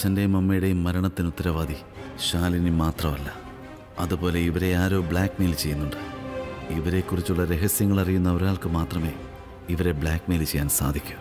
അച്ഛൻ്റെയും അമ്മയുടെയും മരണത്തിന് ഉത്തരവാദി ശാലിനി മാത്രമല്ല അതുപോലെ ഇവരെ ആരോ ബ്ലാക്ക്മെയിൽ ചെയ്യുന്നുണ്ട് ഇവരെക്കുറിച്ചുള്ള രഹസ്യങ്ങൾ അറിയുന്ന ഒരാൾക്ക് മാത്രമേ ഇവരെ ബ്ലാക്ക്മെയിൽ ചെയ്യാൻ സാധിക്കൂ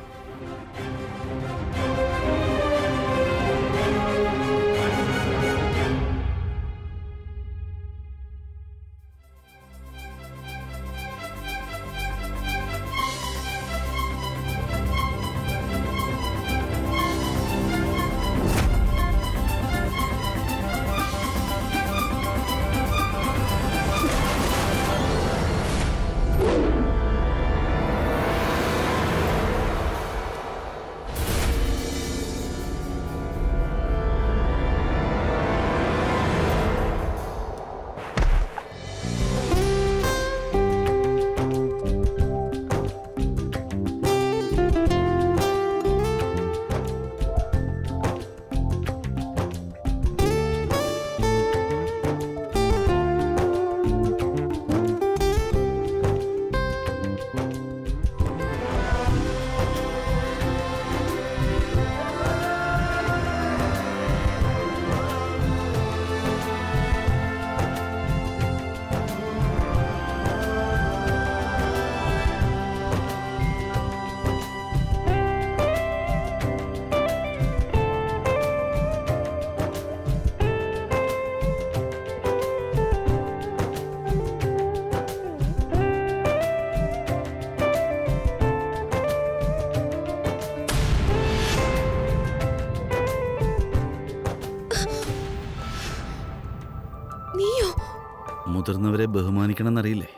നീയോ മുതിർന്നവരെ ബഹുമാനിക്കണമെന്നറിയില്ലേ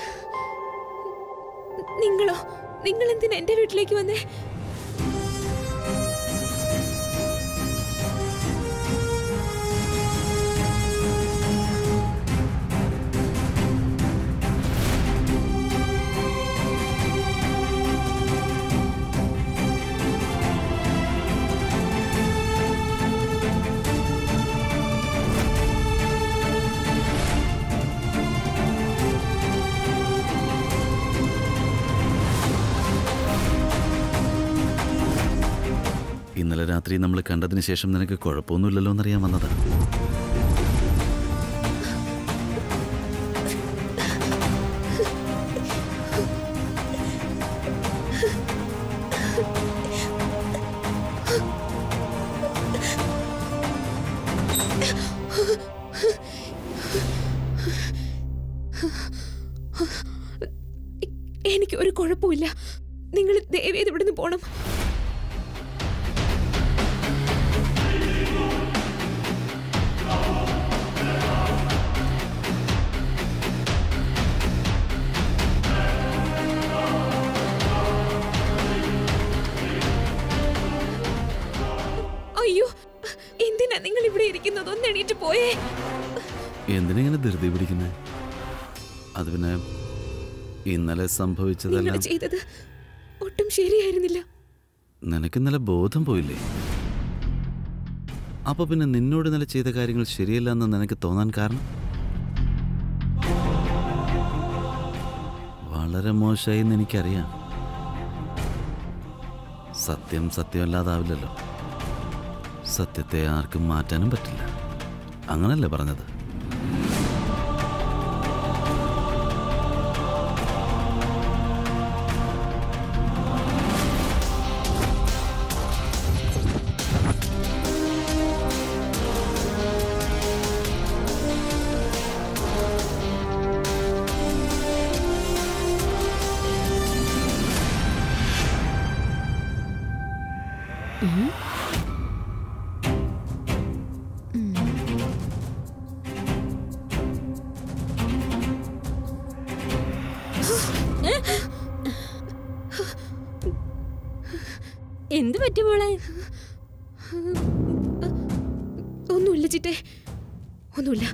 നിങ്ങളോ നിങ്ങൾ എന്തിനാ എന്റെ വീട്ടിലേക്ക് വന്നേ ഇന്നലെ രാത്രി നമ്മൾ കണ്ടതിന് ശേഷം നിനക്ക് കുഴപ്പമൊന്നുമില്ലല്ലോ എന്നറിയാൻ വന്നതാ എനിക്ക് ഒരു കുഴപ്പമില്ല നിങ്ങൾ ദയവേത് ഇവിടുന്ന് പോണം അയ്യോ എന്തിനാ നിങ്ങൾ ഇവിടെ ഇരിക്കുന്നത് ഒന്ന് എണീറ്റ് പോയേ എന്തിനെങ്ങനെ ധൃതി പിടിക്കുന്നത് അത് പിന്നെ ഇന്നലെ നിങ്ങൾ സംഭവിച്ചതെല്ലാം ചെയ്തത് ഒട്ടും ശരിയായിരുന്നില്ല നിനക്ക് ഇന്നലെ ബോധം പോയില്ലേ അപ്പൊ പിന്നെ നിന്നോട് ഇന്നലെ ചെയ്ത കാര്യങ്ങൾ ശരിയല്ല എന്ന് നിനക്ക് തോന്നാൻ കാരണം വളരെ മോശമായി എന്ന് എനിക്കറിയാം സത്യം സത്യമല്ലാതാവില്ലല്ലോ സത്യത്തെ ആർക്കും മാറ്റാനും പറ്റില്ല അങ്ങനല്ലേ പറഞ്ഞത് എന്ത് പറ്റി മോളെ ഒന്നുമില്ല ചിറ്റേ ഒന്നുമില്ല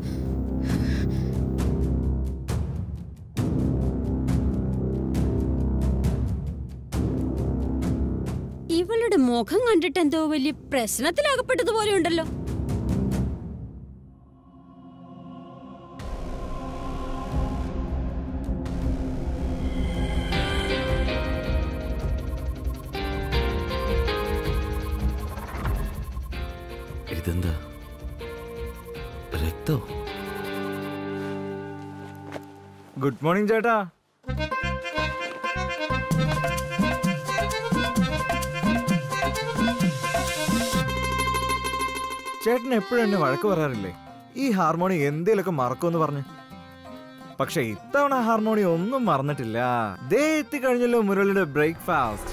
ഇവളുടെ മുഖം കണ്ടിട്ട് എന്തോ വലിയ പ്രശ്നത്തിലകപ്പെട്ടതുപോലെ ഉണ്ടല്ലോ ഇതെന്താ രക്തോ ഗുഡ് മോർണിംഗ് ചേട്ടാ ചേട്ടൻ എപ്പോഴും എന്നെ വഴക്ക് പറയാറില്ലേ ഈ ഹാർമോണി എന്തേലൊക്കെ മറക്കുമെന്ന് പറഞ്ഞു പക്ഷെ ഇത്തവണ ഹാർമോണി ഒന്നും മറന്നിട്ടില്ല ദേ എത്തിക്കഴിഞ്ഞല്ലോ മുരളിയുടെ ബ്രേക്ക്ഫാസ്റ്റ്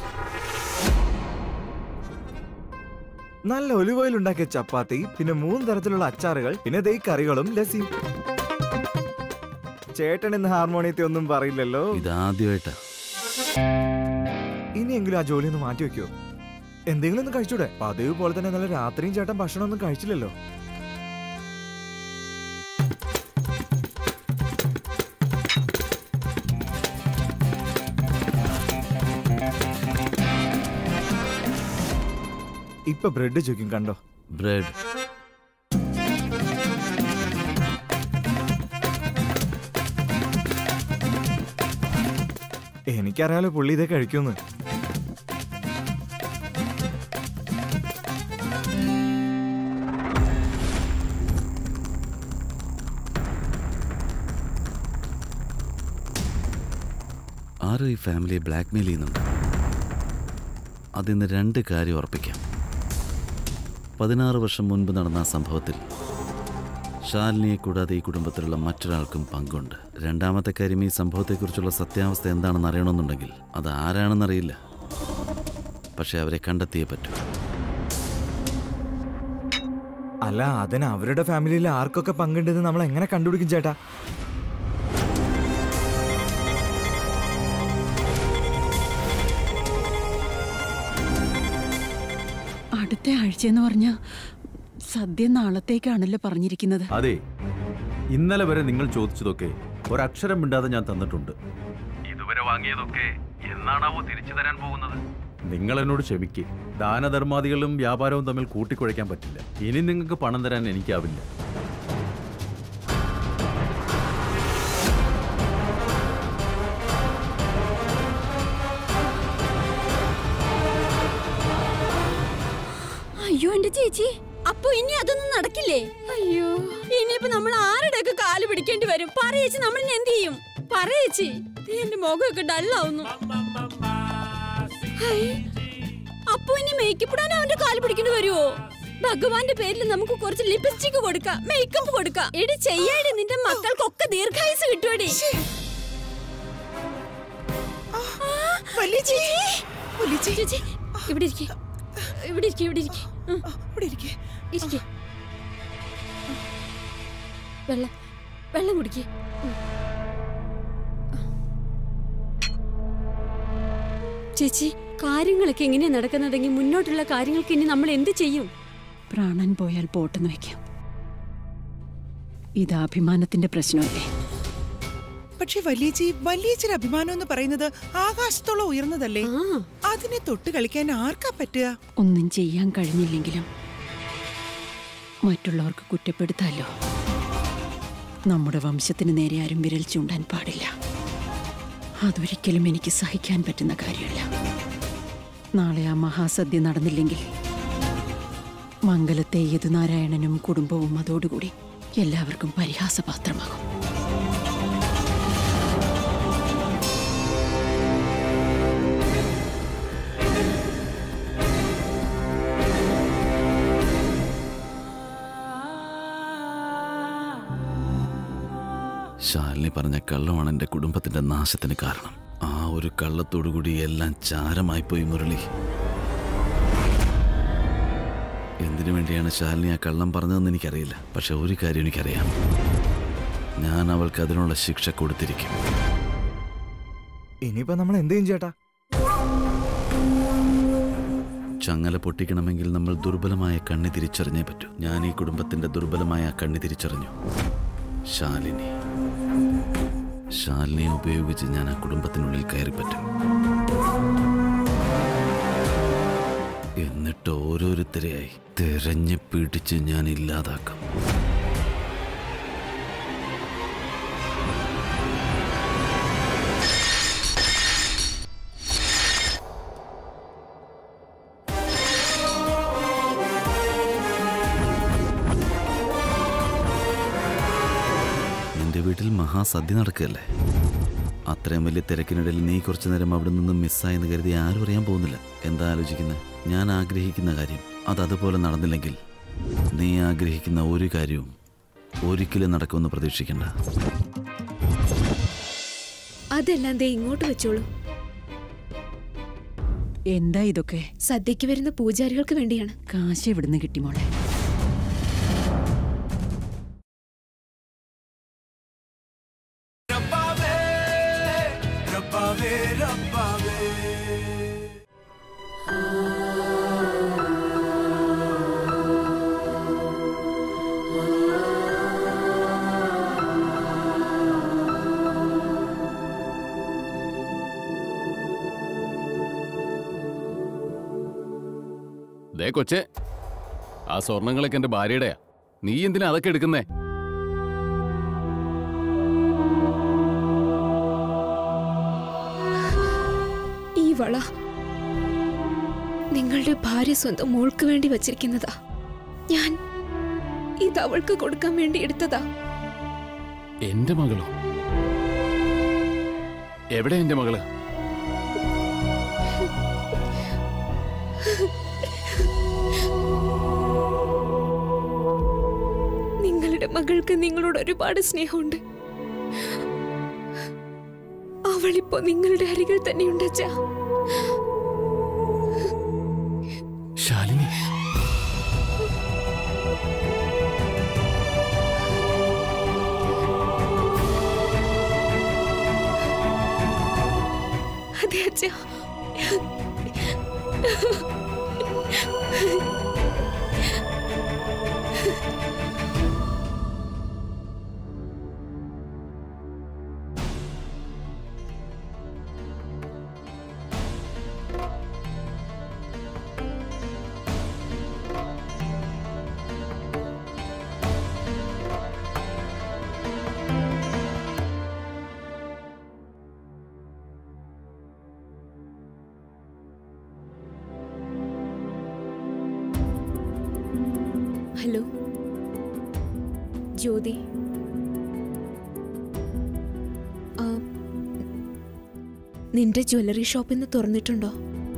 നല്ല ഒലിവ് ഓയിൽ ഉണ്ടാക്കിയ ചപ്പാത്തി പിന്നെ മൂന്ന് തരത്തിലുള്ള അച്ചാറുകൾ പിന്നെ ദേ ഈ കറികളും ലസിയും ചേട്ടൻ ഇന്ന് ഹാർമോണിയത്തെ ഒന്നും പറയില്ലല്ലോ ഇതാദ്യമായിട്ടാ ഇനിയെങ്കിലും ആ ജോലി ഒന്ന് മാറ്റി വെക്കോ എന്തെങ്കിലും ഒന്ന് കഴിച്ചൂടെ പതിവ് പോലെ തന്നെ നല്ല രാത്രിയും ചേട്ടൻ ഭക്ഷണം ഒന്നും കഴിച്ചില്ലല്ലോ ഇപ്പൊ ബ്രെഡ് ചോദിക്കും കണ്ടോ ബ്രെഡ് എനിക്കറിയാലോ പുള്ളി ഇതേ കഴിക്കുമെന്ന് ആരോ ഈ ഫാമിലിയെ ബ്ലാക്ക്മെയിൽ ചെയ്യുന്നുണ്ട് അതിന്ന് രണ്ട് കാര്യം ഉറപ്പിക്കാം പതിനാറ് വർഷം മുൻപ് നടന്ന ആ സംഭവത്തിൽ ശാലിനിയെ കൂടാതെ ഈ കുടുംബത്തിലുള്ള മറ്റൊരാൾക്കും പങ്കുണ്ട് രണ്ടാമത്തെ കാര്യം ഈ സംഭവത്തെക്കുറിച്ചുള്ള സത്യാവസ്ഥ എന്താണെന്ന് അറിയണമെന്നുണ്ടെങ്കിൽ അത് ആരാണെന്നറിയില്ല പക്ഷെ അവരെ കണ്ടെത്തിയേ പറ്റൂ അല്ല അതിന് അവരുടെ ഫാമിലിയിൽ ആർക്കൊക്കെ പങ്കുണ്ടെന്ന് നമ്മൾ എങ്ങനെ കണ്ടുപിടിക്കും ചേട്ടാ അടുത്ത ആഴ്ചയെന്ന് പറഞ്ഞ സദ്യ നാളത്തേക്കാണല്ലോ പറഞ്ഞിരിക്കുന്നത് അതെ ഇന്നലെ വരെ നിങ്ങൾ ചോദിച്ചതൊക്കെ ഒരക്ഷരം മിണ്ടാതെ ഞാൻ തന്നിട്ടുണ്ട് ഇതുവരെ വാങ്ങിയതൊക്കെ എന്നാണാവോ തിരിച്ചു തരാൻ പോകുന്നത് നിങ്ങൾ എന്നോട് ക്ഷമിക്ക് ദാനധർമാദികളും വ്യാപാരവും തമ്മിൽ കൂട്ടിക്കുഴയ്ക്കാൻ പറ്റില്ല ഇനി നിങ്ങൾക്ക് പണം തരാൻ എനിക്കാവില്ല അയ്യോ എന്റെ ചേച്ചി അപ്പൊ ഇനി അതൊന്നും നടക്കില്ലേ അയ്യോ ഇനിയിപ്പോ നമ്മൾ ആരുടെയൊക്കെ കാല് പിടിക്കേണ്ടി വരും പറയേച്ചി നമ്മൾ ഇനി എന്ത് ചെയ്യും പറയേച്ചി എന്റെ മുഖമൊക്കെ ഡല്ലാവുന്നു ഹൈ, അപ്പൊ ഇനി മേക്കപ്പ് ഇടാൻ അവന്റെ കാല് പിടിക്കേണ്ടി വരുമോ ഭഗവാന്റെ പേരിൽ നമുക്ക് കുറച്ച് ലിപ്സ്റ്റിക് കൊടുക്കാം മേക്കപ്പ് കൊടുക്കാം എടി ചെയ്യാടി നിന്റെ മക്കൾക്കൊക്കെ ദീർഘായുസ് കിട്ടുവടി വലിയ ചേച്ചി വലിയ ചേച്ചി ചേച്ചി ഇവിടെ ഇരിക്കെ ഇവിടെ ഇരിക്കെ ഇവിടെ ഇരിക്കെ ഉം. ഇവിടെ ഇരിക്കെ ഇരിക്കെ വെള്ളം വെള്ളം കുടിക്കേ ചേച്ചി കാര്യങ്ങളൊക്കെ എങ്ങനെയാ നടക്കുന്നതെങ്കിൽ മുന്നോട്ടുള്ള കാര്യങ്ങൾക്ക് ഇനി നമ്മൾ എന്ത് ചെയ്യും പ്രാണൻ പോയാൽ പോട്ടെന്ന് വെക്കാം ഇത് അഭിമാനത്തിന്റെ പ്രശ്നമല്ലേ പക്ഷെ വലിയച്ചി വലിയച്ചിയുടെ അഭിമാനം എന്ന് പറയുന്നത് ആകാശത്തോളം ഉയർന്നതല്ലേ ആ അതിനെ തൊട്ട് കളിക്കാൻ ആർക്കാ പറ്റുക ഒന്നും ചെയ്യാൻ കഴിഞ്ഞില്ലെങ്കിലും മറ്റുള്ളവർക്ക് കുറ്റപ്പെടുത്താലോ നമ്മുടെ വംശത്തിന് നേരെ ആരും വിരൽ ചൂണ്ടാൻ പാടില്ല അതൊരിക്കലും എനിക്ക് സഹിക്കാൻ പറ്റുന്ന കാര്യമല്ല നാളെ ആ മഹാസദ്യ നടന്നില്ലെങ്കിൽ മംഗലത്തെ യദുനാരായണനും കുടുംബവും അതോടുകൂടി എല്ലാവർക്കും പരിഹാസപാത്രമാകും ശാലിനി പറഞ്ഞ കള്ളമാണ് എൻ്റെ കുടുംബത്തിൻ്റെ നാശത്തിന് കാരണം ആ ഒരു കള്ളത്തോടുകൂടി എല്ലാം ചാരമായി പോയി മുരളി എന്തിനു വേണ്ടിയാണ് ശാലിനി ആ കള്ളം പറഞ്ഞതെന്ന് എനിക്കറിയില്ല പക്ഷെ ഒരു കാര്യം എനിക്കറിയാം ഞാൻ അവൾക്ക് അതിനുള്ള ശിക്ഷ കൊടുത്തിരിക്കും ഇനിയിപ്പോ നമ്മൾ എന്ത് ചെയ്യും ചേട്ടാ ചങ്ങല പൊട്ടിക്കണമെങ്കിൽ നമ്മൾ ദുർബലമായ കണ്ണി തിരിച്ചറിഞ്ഞേ പറ്റൂ ഞാൻ ഈ കുടുംബത്തിന്റെ ദുർബലമായ ആ കണ്ണി തിരിച്ചറിഞ്ഞു ശാലിനി ശാലിനിയെ ഉപയോഗിച്ച് ഞാൻ ആ കുടുംബത്തിനുള്ളിൽ കയറി പറ്റും എന്നിട്ട് ഓരോരുത്തരെയായി തെരഞ്ഞു പിടിച്ച് ഞാൻ ഇല്ലാതാക്കും സദ്യ നടക്കുകയല്ലേ അത്രയും വലിയ തിരക്കിനിടയിൽ നീ കുറച്ചു നേരം അവിടെ നിന്ന് മിസ്സായെന്ന് കരുതി ആരും അറിയാൻ പോകുന്നില്ല എന്താ ആലോചിക്കുന്നത് ഞാൻ ആഗ്രഹിക്കുന്ന കാര്യം അത് അതുപോലെ നടന്നില്ലെങ്കിൽ നീ ആഗ്രഹിക്കുന്ന ഒരു കാര്യവും ഒരിക്കലും നടക്കുമെന്ന് പ്രതീക്ഷിക്കണ്ട അതെല്ലാം ദേ ഇങ്ങോട്ട് വെച്ചോളൂ എന്താ ഇതൊക്കെ സദ്യക്ക് വരുന്ന പൂജാരികൾക്ക് വേണ്ടിയാണ് കാശ് എവിടുന്ന് കിട്ടി മോളെ ദേ കൊച്ചേ ആ സ്വർണങ്ങളൊക്കെ എന്റെ ഭാര്യയുടെയാ നീ എന്തിനാ അതൊക്കെ എടുക്കുന്നേ ഈ വള നിങ്ങളുടെ ഭാര്യ സ്വന്തം മോൾക്ക് വേണ്ടി വച്ചിരിക്കുന്നതാ ഞാൻ ഇത് അവൾക്ക് കൊടുക്കാൻ വേണ്ടി എടുത്തതാ എന്റെ മകളോ എവിടെ എന്റെ മകള് നിങ്ങളുടെ മകൾക്ക് നിങ്ങളോട് ഒരുപാട് സ്നേഹമുണ്ട് അവളിപ്പോ നിങ്ങളുടെ അരികിൽ തന്നെയുണ്ട് അച്ഛാ ശാലിനി അതെ അച്ഛാ ഹലോ ജ്യോതി ആ, നിന്റെ ജ്വല്ലറി ഷോപ്പ് ഇന്ന് തുറന്നിട്ടുണ്ടോ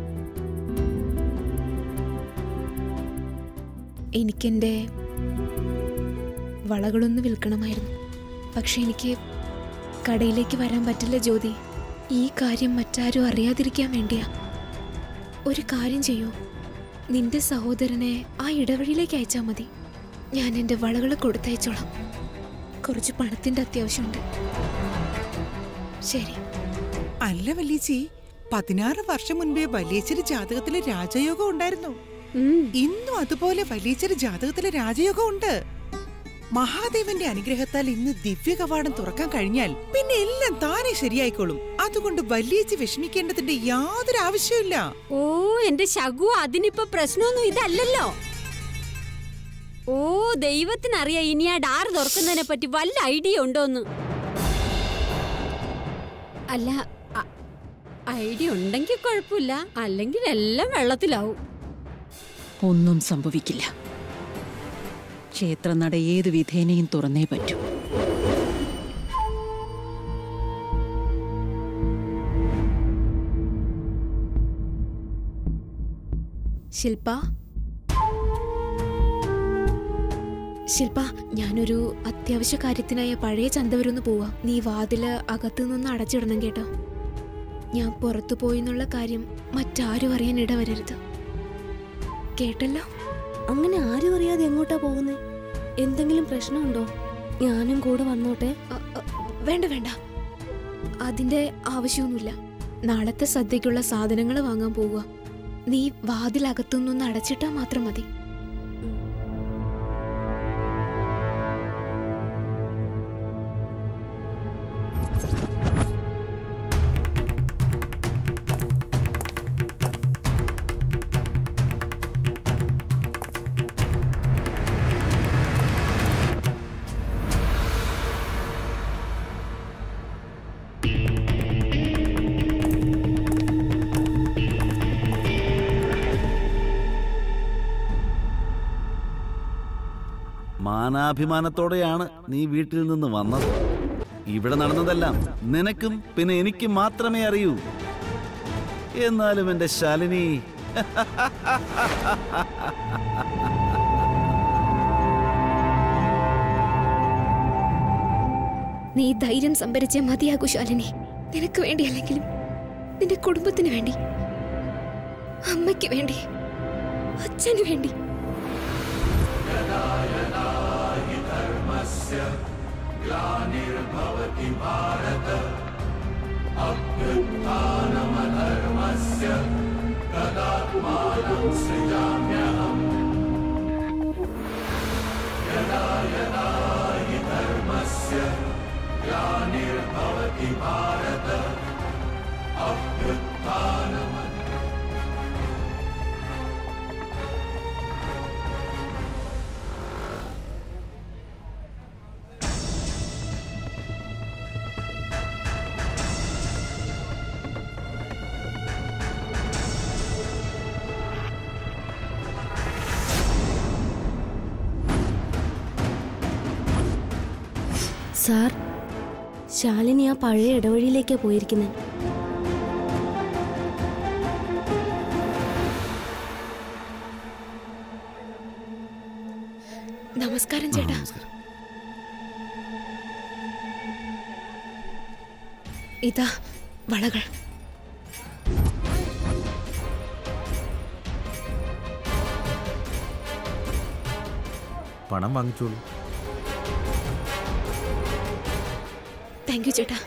എനിക്കെൻ്റെ വളകളൊന്ന് വിൽക്കണമായിരുന്നു പക്ഷെ എനിക്ക് കടയിലേക്ക് വരാൻ പറ്റില്ല ജ്യോതി ഈ കാര്യം മറ്റാരും അറിയാതിരിക്കാൻ വേണ്ടിയാ ഒരു കാര്യം ചെയ്യൂ നിന്റെ സഹോദരനെ ആ ഇടവഴിയിലേക്ക് അയച്ചാൽ മതി ഞാൻ എൻ്റെ വളകൾ കൊടുത്തയച്ചോളാം കുറച്ച് പണത്തിന്റെ അത്യാവശ്യമുണ്ട് ശരി അല്ല വല്യേച്ചി പതിനാറ് വർഷം മുൻപേ വലിയച്ചന് ജാതകത്തില് രാജയോഗം ഉണ്ടായിരുന്നു ഇന്നും അതുപോലെ വലിയച്ചന് ജാതകത്തില് രാജയോഗം ഉണ്ട് മഹാദേവന്റെ അനുഗ്രഹത്താൽ ഇന്ന് ദിവ്യ കവാടം തുറക്കാൻ കഴിഞ്ഞാൽ പിന്നെ എല്ലാം താനെ ശരിയായിക്കോളും അതുകൊണ്ട് വലിയച്ചി വിഷമിക്കേണ്ടതിന്റെ യാതൊരു ആവശ്യമില്ല ഓ എന്റെ ശകു അതിനിപ്പോ പ്രശ്നമൊന്നും ഇതല്ലല്ലോ ഓ ദൈവത്തിനറിയാം ഇനി ആ ഡാർ തുറക്കുന്നതിനെ പറ്റി വല്ല ഐഡിയ ഉണ്ടോന്ന് അല്ല അ- ഐഡിയ ഉണ്ടെങ്കിൽ കുഴപ്പമില്ല അല്ലെങ്കിൽ എല്ലാം വെള്ളത്തിലാവും ഒന്നും സംഭവിക്കില്ല ക്ഷേത്രനട ഏത് വിധേനയും തുറന്നേ പറ്റൂ ശില്പ ശില്പ ഞാനൊരു അത്യാവശ്യ കാര്യത്തിനായ പഴയ ചന്തവരൊന്ന് പോവാം നീ വാതില് അകത്തു നിന്ന് അടച്ചിടണം കേട്ടോ ഞാൻ പുറത്തു പോയി എന്നുള്ള കാര്യം മറ്റാരും അറിയാൻ ഇടവരരുത് കേട്ടല്ലോ അങ്ങനെ ആരും അറിയാതെ എങ്ങോട്ടാ പോകുന്നത് എന്തെങ്കിലും പ്രശ്നമുണ്ടോ ഞാനും കൂടെ വന്നോട്ടെ അ, അ, വേണ്ട വേണ്ട അതിന്റെ ആവശ്യമൊന്നുമില്ല നാളത്തെ സദ്യക്കുള്ള സാധനങ്ങൾ വാങ്ങാൻ പോവുക നീ വാതിലകത്തുനിന്നൊന്ന് അടച്ചിട്ടാ മാത്രം മതി മാനാഭിമാനത്തോടെയാണ് നീ വീട്ടിൽ നിന്ന് വന്നത് ഇവിടെ നടന്നതെല്ലാം നിനക്കും പിന്നെ എനിക്കും മാത്രമേ അറിയൂ എന്നാലും എന്റെ ശാലിനി നീ ധൈര്യം സംഭരിച്ചേ മതിയാകൂ ശാലിനി നിനക്ക് വേണ്ടിയല്ലെങ്കിലും നിന്റെ കുടുംബത്തിന് വേണ്ടി അമ്മയ്ക്ക് വേണ്ടി അച്ഛന് വേണ്ടി സാർ ശാലിനി ആ പഴയ ഇടവഴിയിലേക്കാ പോയിരിക്കുന്നത് നമസ്കാരം ചേട്ടാ നമസ്കാരം ഇതാ വളകൾ പണം വാങ്ങിച്ചോളൂ താങ്ക് യു ചേട്ടാ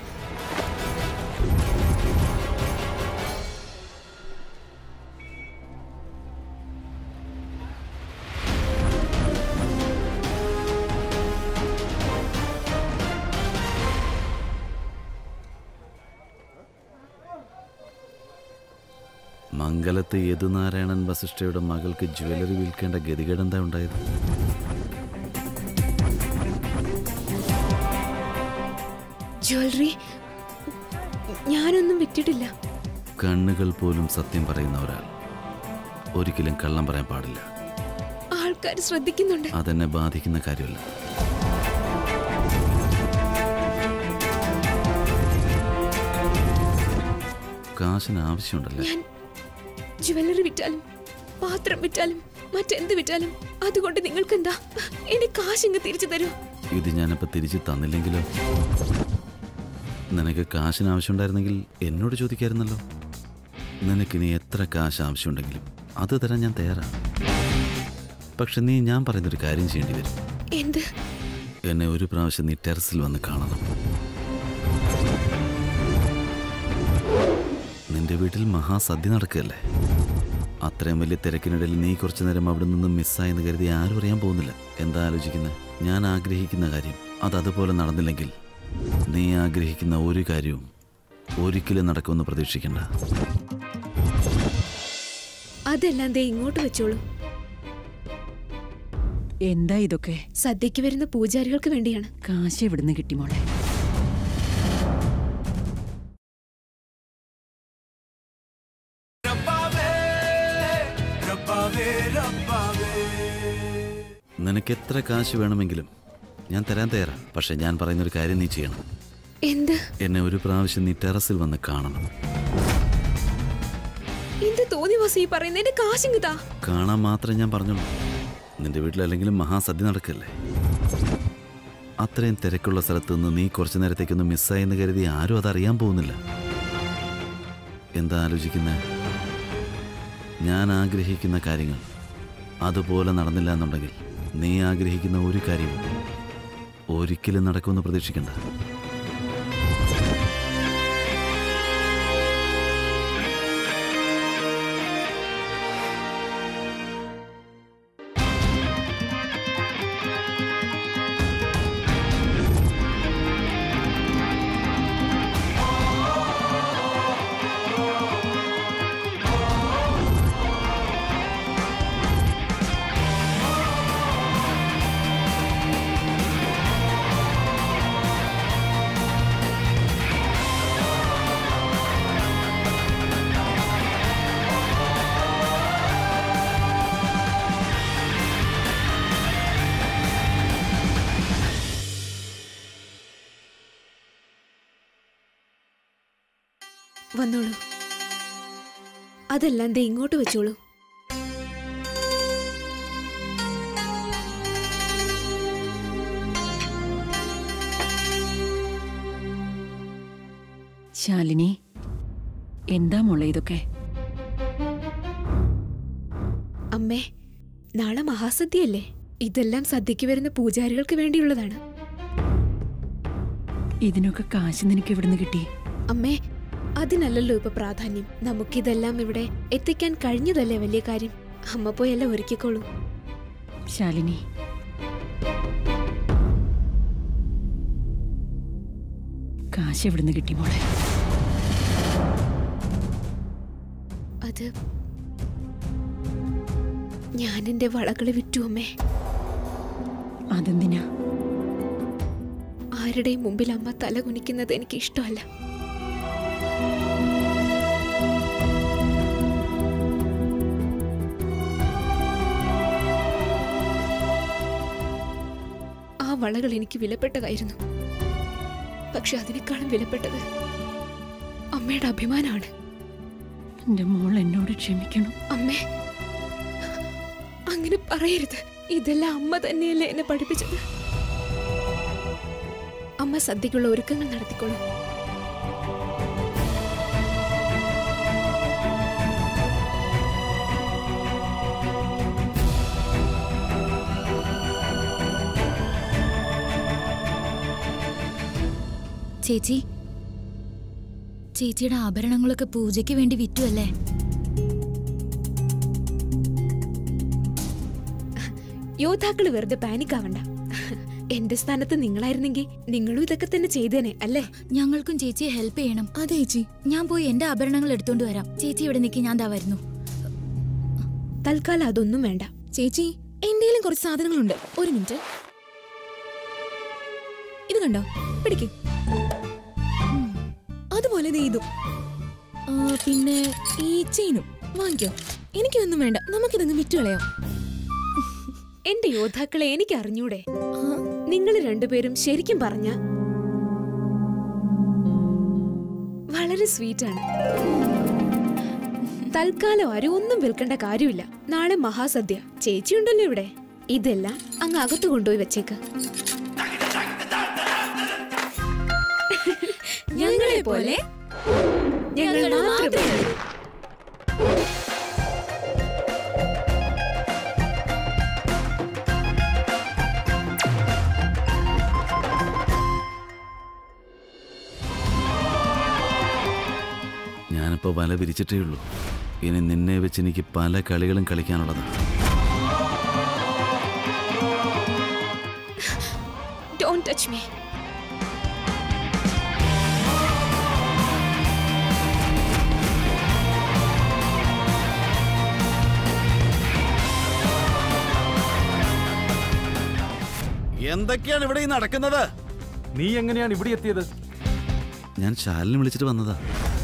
മംഗലത്ത് യദുനാരായണൻ വസിഷ്ഠയുടെ മകൾക്ക് ജ്വല്ലറി വിൽക്കേണ്ട ഗതികേട് എന്താ ഉണ്ടായത് ജ്വല്ലറി ഞാനൊന്നും വിറ്റിട്ടില്ല കണ്ണുകൾ പോലും സത്യം പറയുന്ന ഒരാൾ ഒരിക്കലും കള്ളം പറയാൻ പാടില്ല ആൾക്കാർ ശ്രദ്ധിക്കുന്നുണ്ട് അതെന്നെ ബാധിക്കുന്ന കാര്യമല്ല കാശിന് ആവശ്യമുണ്ടല്ലേ ഞാൻ ജ്വല്ലറി വിറ്റാലും പാത്രം വിറ്റാലും മറ്റെന്ത് വിറ്റാലും അതുകൊണ്ട് നിങ്ങൾക്ക് എന്താ എന്റെ കാശ് ഇങ്ങ് തിരിച്ചു തരൂ ഇത് ഞാനിപ്പോൾ തിരിച്ച് തന്നില്ലെങ്കിലോ നിനക്ക് കാശിന് ആവശ്യമുണ്ടായിരുന്നെങ്കിൽ എന്നോട് ചോദിക്കായിരുന്നല്ലോ നിനക്കിനി എത്ര കാശ് ആവശ്യമുണ്ടെങ്കിലും അത് തരാൻ ഞാൻ തയ്യാറാണ് പക്ഷെ നീ ഞാൻ പറയുന്നൊരു കാര്യം ചെയ്യേണ്ടി വരും എന്ത് എന്നെ ഒരു പ്രാവശ്യം നീ ടെറസിൽ വന്ന് കാണണം നിന്റെ വീട്ടിൽ മഹാസദ്യ നടക്കുകയല്ലേ അത്രയും വലിയ തിരക്കിനിടയിൽ നീ കുറച്ചു നേരം അവിടെ നിന്ന് മിസ്സായെന്ന് കരുതി ആരും അറിയാൻ പോകുന്നില്ല എന്താ ആലോചിക്കുന്നത് ഞാൻ ആഗ്രഹിക്കുന്ന കാര്യം അത് അതുപോലെ നടന്നില്ലെങ്കിൽ നീ ആഗ്രഹിക്കുന്ന ഒരു കാര്യവും ഒരിക്കലും നടക്കുമെന്ന് പ്രതീക്ഷിക്കണ്ട അതെല്ലാം ദേ ഇങ്ങോട്ട് വെച്ചോളൂ എന്താ ഇതൊക്കെ സദ്യക്ക് വരുന്ന പൂജാരികൾക്ക് വേണ്ടിയാണ് കാശ് എവിടുന്ന് കിട്ടി മോളെ നിനക്ക് എത്ര കാശ് വേണമെങ്കിലും ഞാൻ തരാൻ തയ്യാറാണ് പക്ഷെ ഞാൻ പറയുന്നൊരു കാര്യം നീ ചെയ്യണം എന്ത് എന്നെ ഒരു പ്രാവശ്യം നീ ടെറസിൽ വന്ന് കാണണം എന്ത് തോന്നി വാസു ഈ പറയുന്നത് എന്റെ കാശിങ് താ കാണാൻ മാത്രമേ ഞാൻ പറഞ്ഞുള്ളൂ നിന്റെ വീട്ടിലല്ലെങ്കിലും മഹാസദ്യ നടക്കല്ലേ അത്രയും തിരക്കുള്ള സ്ഥലത്ത് നിന്ന് നീ കുറച്ചു നേരത്തേക്കൊന്ന് മിസ്സായെന്ന് കരുതി ആരും അതറിയാൻ പോകുന്നില്ല എന്താ ആലോചിക്കുന്നത് ഞാൻ ആഗ്രഹിക്കുന്ന കാര്യങ്ങൾ അതുപോലെ നടന്നില്ല എന്നുണ്ടെങ്കിൽ നീ ആഗ്രഹിക്കുന്ന ഒരു കാര്യവും ഒരിക്കലും നടക്കുമെന്ന് പ്രതീക്ഷിക്കണ്ട വന്നോളൂ അതെല്ലാം ദേ ഇങ്ങോട്ട് വെച്ചോളൂ ശാലിനി എന്താ മോളെ ഇതൊക്കെ അമ്മേ നാളെ മഹാസദ്യയല്ലേ ഇതെല്ലാം സദ്യക്ക് വരുന്ന പൂജാരികൾക്ക് വേണ്ടിയുള്ളതാണ് ഇതിനൊക്കെ കാശ് നിനക്ക് എവിടുന്ന് കിട്ടി അമ്മേ അതിനല്ലല്ലോ ഇപ്പൊ പ്രാധാന്യം നമുക്കിതെല്ലാം ഇവിടെ എത്തിക്കാൻ കഴിഞ്ഞതല്ലേ വലിയ കാര്യം അമ്മ പോയെല്ലാം ഒരുക്കിക്കോളൂ ശാലിനി കാശ് എവിടുന്ന് കിട്ടി മോളെ അത് ഞാൻ എന്റെ വളകള് വിറ്റു അമ്മേ അതെന്തിനാ ആരുടെയും മുമ്പിൽ അമ്മ തല കുനിക്കുന്നത് എനിക്ക് ഇഷ്ടമല്ല ആ വളകൾ എനിക്ക് വിലപ്പെട്ടതായിരുന്നു പക്ഷെ അതിനേക്കാളും വിലപ്പെട്ടത് അമ്മയുടെ അഭിമാനമാണ് എന്റെ മോൾ എന്നോട് ക്ഷമിക്കണം അമ്മേ അങ്ങനെ പറയരുത് ഇതെല്ലാം അമ്മ തന്നെയല്ലേ എന്നെ പഠിപ്പിച്ചത് അമ്മ സദ്യക്കുള്ള ഒരുക്കങ്ങൾ നടത്തിക്കോളൂ ചേച്ചി ചേച്ചിയുടെ ആഭരണങ്ങളൊക്കെ പൂജയ്ക്ക് വേണ്ടി വിറ്റു അല്ലേ യോദ്ധാക്കള് വെറുതെ പാനിക് ആവണ്ട എന്റെ സ്ഥാനത്ത് നിങ്ങളായിരുന്നെങ്കിൽ നിങ്ങളും ഇതൊക്കെ തന്നെ ചെയ്തേനെ അല്ലേ ഞങ്ങൾക്കും ചേച്ചിയെ ഹെൽപ്പ് ചെയ്യണം അതെ ചേച്ചി ഞാൻ പോയി എന്റെ ആഭരണങ്ങൾ എടുത്തോണ്ട് വരാം ചേച്ചി ഇവിടെ നിൽക്കി ഞാൻ ദാ വരുന്നു തൽക്കാലം അതൊന്നും വേണ്ട ചേച്ചി എന്റെയിലും കുറച്ച് സാധനങ്ങളുണ്ട് ഒരു മിനിറ്റ് ഇത് കണ്ടോ പിടിക്ക് അതുപോലെ ദേ ഇതും ആ, പിന്നെ ഈ ചെയിനും വാങ്ങിക്കോ എനിക്കൊന്നും വേണ്ട നമുക്കിതങ്ങ് വിറ്റുകളയാം എന്റെ യോദ്ധാക്കളെ എനിക്ക് അറിഞ്ഞൂടെ നിങ്ങൾ രണ്ടുപേരും ശരിക്കും പറഞ്ഞ വളരെ സ്വീറ്റ് ആണ് തൽക്കാലം ആരും ഒന്നും വിൽക്കേണ്ട കാര്യമില്ല നാളെ മഹാസദ്യ ചേച്ചിയുണ്ടല്ലോ ഇവിടെ ഇതെല്ലാം അങ്ങ് അകത്ത് കൊണ്ടുപോയി വെച്ചേക്ക് ഞങ്ങളെ പോലെ ഞങ്ങൾ മാത്രമേ ഉള്ളൂ. ഞാനിപ്പോ വല വിരിച്ചിട്ടേ ഉള്ളൂ ഇനി നിന്നെ വെച്ച് എനിക്ക് പല കളികളും കളിക്കാനുള്ളതാണ് Don't touch me. എന്തൊക്കെയാണ് ഇവിടെ ഈ നടക്കുന്നത് നീ എങ്ങനെയാണ് ഇവിടെ എത്തിയത് ഞാൻ ശാലിനെ വിളിച്ചിട്ട് വന്നതാ